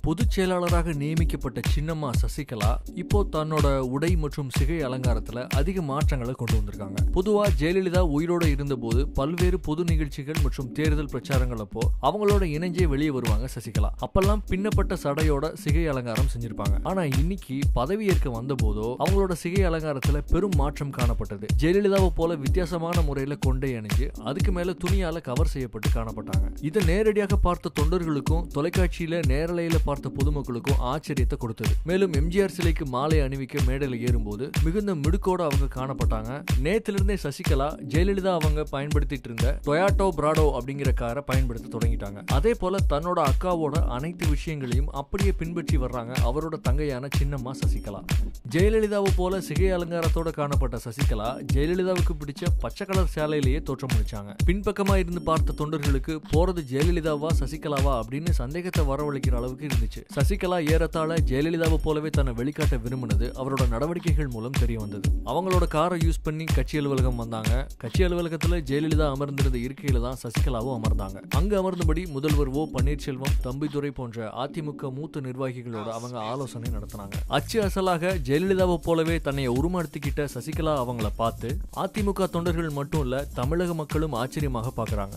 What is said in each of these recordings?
பொதுச் செயலாளராக நியமிக்கப்பட்ட சின்னம்மா சசிகலா இப்போ தன்னோட உடை மற்றும் சிகை அலங்காரத்துல அதிக மாற்றங்களை கொண்டு வந்திருக்காங்க பொதுவா ஜெயலலிதா உயிரோட இருந்தபோது பல்வேறு பொது நிகழ்ச்சிகள் மற்றும் தேர்தல் பிரச்சாரங்கள் அப்போ அவங்களோட இணைஞ்சே வெளியே வருவாங்க சசிகலா அப்பெல்லாம் பின்னப்பட்ட சடையோட சிகை அலங்காரம் செஞ்சிருப்பாங்க ஆனா இன்னைக்கு பதவி ஏற்க வந்த போதோ அவங்களோட சிகை அலங்காரத்துல பெரும் மாற்றம் காணப்பட்டது ஜெயலலிதாவை போல வித்தியாசமான முறையில கொண்டை அணிஞ்சு அதுக்கு மேல துணியால கவர் செய்யப்பட்டு காணப்பட்டாங்க இதை நேரடியாக பார்த்த தொண்டர்களுக்கும் தொலைக்காட்சியில நேரலையில பார்த்த பொதுமக்களுக்கும் ஆச்சரியத்தை கொடுத்தது மேலும் எம்ஜிஆர் சிலைக்கு மாலை அணிவிக்க மேடையில் ஏறும்போது மிகுந்த மிடுக்கோட அவங்க காணப்பட்டாங்க நேத்துல இருந்தே சசிகலா ஜெயலலிதா அவங்க பயன்படுத்திட்டு இருந்த டொயாட்டோ பிராடோ அப்படிங்கிற காரை பயன்படுத்த தொடங்கிட்டாங்க அதே போல தன்னோட அக்காவோட அனைத்து விஷயங்களையும் அப்படியே பின்பற்றி வர்றாங்க அவரோட தங்கையான சின்னம்மா சசிகலா ஜெயலலிதாவை போல சிகை அலங்காரத்தோட காணப்பட்ட சசிகலா ஜெயலலிதாவுக்கு பிடிச்ச பச்சை கலர் சேலையிலேயே தோற்றமளிச்சாங்க பின்பக்கமா இருந்து பார்த்த தொண்டர்களுக்கு போறது ஜெயலலிதாவா சசிகலாவா அப்படின்னு சந்தேகத்தை வரவழைக்கிற அளவுக்கு இருந்துச்சு சசிகலா ஏறத்தாழ ஜெயலலிதாவை போலவே தன்னை வெளிக்காட்ட விரும்பினது அவரோட நடவடிக்கைகள் மூலம் தெரிய வந்தது அவங்களோட காரை யூஸ் பண்ணி கட்சி அலுவலகம் வந்தாங்க கட்சி அலுவலகத்துல ஜெயலலிதா அமர்ந்திருந்த இருக்கையில தான் சசிகலாவும் அமர்ந்தாங்க அங்கு அமர்ந்தபடி முதல்வர் ஓ பன்னீர்செல்வம் தம்பிதுரை போன்ற அதிமுக மூத்த நிர்வாகிகளோட அவங்க ஆலோசனை நடத்தினாங்க அச்சு அசலாக ஜெயலலிதாவை போலவே தன்னை உருமாடுத்திக்கிட்ட சசிகலா அவங்கள பார்த்து அதிமுக தொண்டர்கள் மட்டும் இல்ல தமிழக மக்களும் ஆச்சரியமாக பார்க்கறாங்க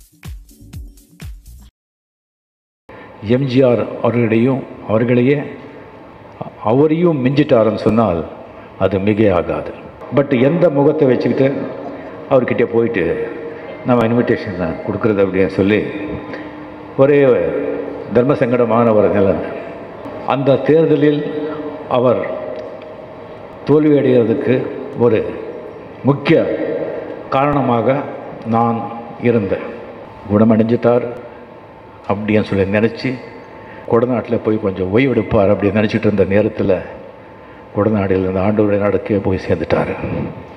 எம்ஜிஆர் அவர்களிடையும் அவர்களையே அவரையும் மிஞ்சிட்டாருன்னு சொன்னால் அது மிகையாகாது பட் எந்த முகத்தை வச்சுக்கிட்டு அவர்கிட்ட போயிட்டு நம்ம இன்விடேஷன் கொடுக்குறது அப்படின்னு சொல்லி ஒரே தர்ம சங்கடமான ஒரு நிலை அந்த தேர்தலில் அவர் தோல்வியடைகிறதுக்கு ஒரு முக்கிய காரணமாக நான் இருந்தேன் குணமடைஞ்சிட்டார் அப்படின்னு சொல்லி நினச்சி கொடநாட்டில் போய் கொஞ்சம் ஓய்வெடுப்பார் அப்படின்னு நினச்சிட்டு இருந்த நேரத்தில் கொடநாடில் இருந்த ஆண்டவரை நடக்கே போய் சேர்ந்துட்டார்